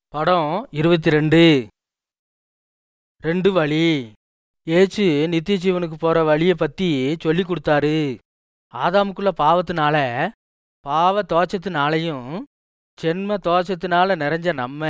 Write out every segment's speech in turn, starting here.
படம் இருபத்தி ரெண்டு ரெண்டு வழி ஏச்சு நித்திய ஜீவனுக்கு போகிற வழியை பற்றி சொல்லி கொடுத்தாரு ஆதாமுக்குள்ள பாவத்தினால பாவ தோச்சத்தினாலையும் ஜென்ம தோச்சத்தினால நிறைஞ்ச நம்ம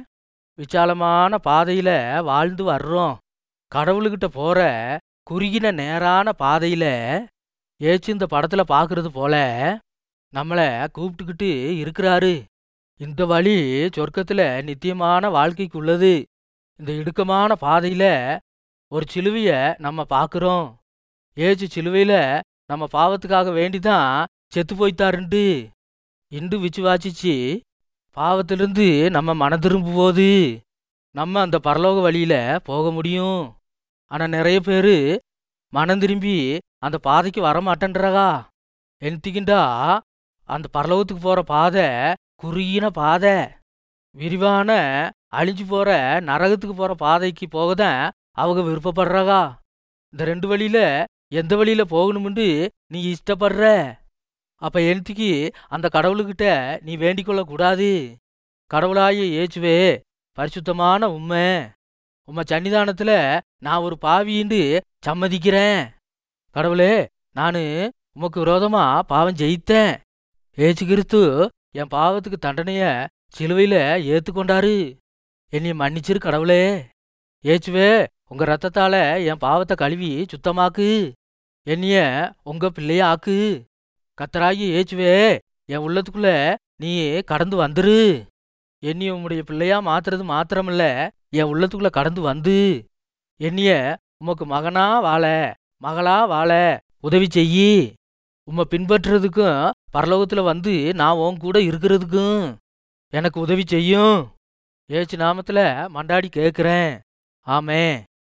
விசாலமான பாதையில் வாழ்ந்து வர்றோம் கடவுளுக்கிட்ட போகிற குறுகின நேரான பாதையில் ஏச்சு இந்த படத்தில் பார்க்கறது போல நம்மளை கூப்பிட்டுக்கிட்டு இருக்கிறாரு இந்த வழி சொர்க்கத்துல நித்தியமான வாழ்க்கைக்கு உள்ளது இந்த இடுக்கமான பாதையில ஒரு சிலுவைய நம்ம பார்க்குறோம் ஏச்சு சிலுவையில நம்ம பாவத்துக்காக வேண்டிதான் செத்து போய்த்தாருண்டு இண்டு விச்சுவாச்சிச்சு பாவத்திலிருந்து நம்ம மன திரும்பும்போது நம்ம அந்த பரலோக வழியில போக முடியும் ஆனா நிறைய பேர் மனம் திரும்பி அந்த பாதைக்கு வர மாட்டேன்றகா என்த்திக்கிண்டா அந்த பரலோகத்துக்கு போற பாதை குறுகின பாதை விரிவான அழிஞ்சு போற நரகத்துக்கு போற பாதைக்கு போக தான் அவங்க விருப்பப்படுறாகா இந்த ரெண்டு வழியில எந்த வழியில போகணும்னு நீ இஷ்டப்படுற அப்ப என்த்திக்கு அந்த கடவுளுக்கிட்ட நீ வேண்டிக் கொள்ள கூடாது கடவுளாய ஏச்சுவே பரிசுத்தமான உண்மை உம்ம சன்னிதானத்துல நான் ஒரு பாவின்னு சம்மதிக்கிறேன் கடவுளே நான் உமக்கு விரோதமா பாவம் ஜெயித்தேன் ஏசு கிறிஸ்து என் பாவத்துக்கு தண்டனைய சிலுவையில ஏத்துக்கொண்டாரு என்னைய மன்னிச்சிரு கடவுளே ஏச்சுவே உங்க ரத்தத்தால என் பாவத்தை கழுவி சுத்தமாக்கு என்னைய உங்க பிள்ளைய ஆக்கு கத்தராகி ஏச்சுவே என் உள்ளத்துக்குள்ள நீ கடந்து வந்துரு என்னைய உம்முடைய பிள்ளையா மாத்துறது மாத்திரமில்ல என் உள்ளத்துக்குள்ள கடந்து வந்து என்னைய உமக்கு மகனா வாழ மகளா வாழ உதவி செய்யி உம்மை பின்பற்றுறதுக்கும் பரலோகத்துல வந்து நான் உன் கூட இருக்கிறதுக்கும் எனக்கு உதவி செய்யும் ஏச்சு நாமத்துல மண்டாடி கேட்குறேன் ஆமே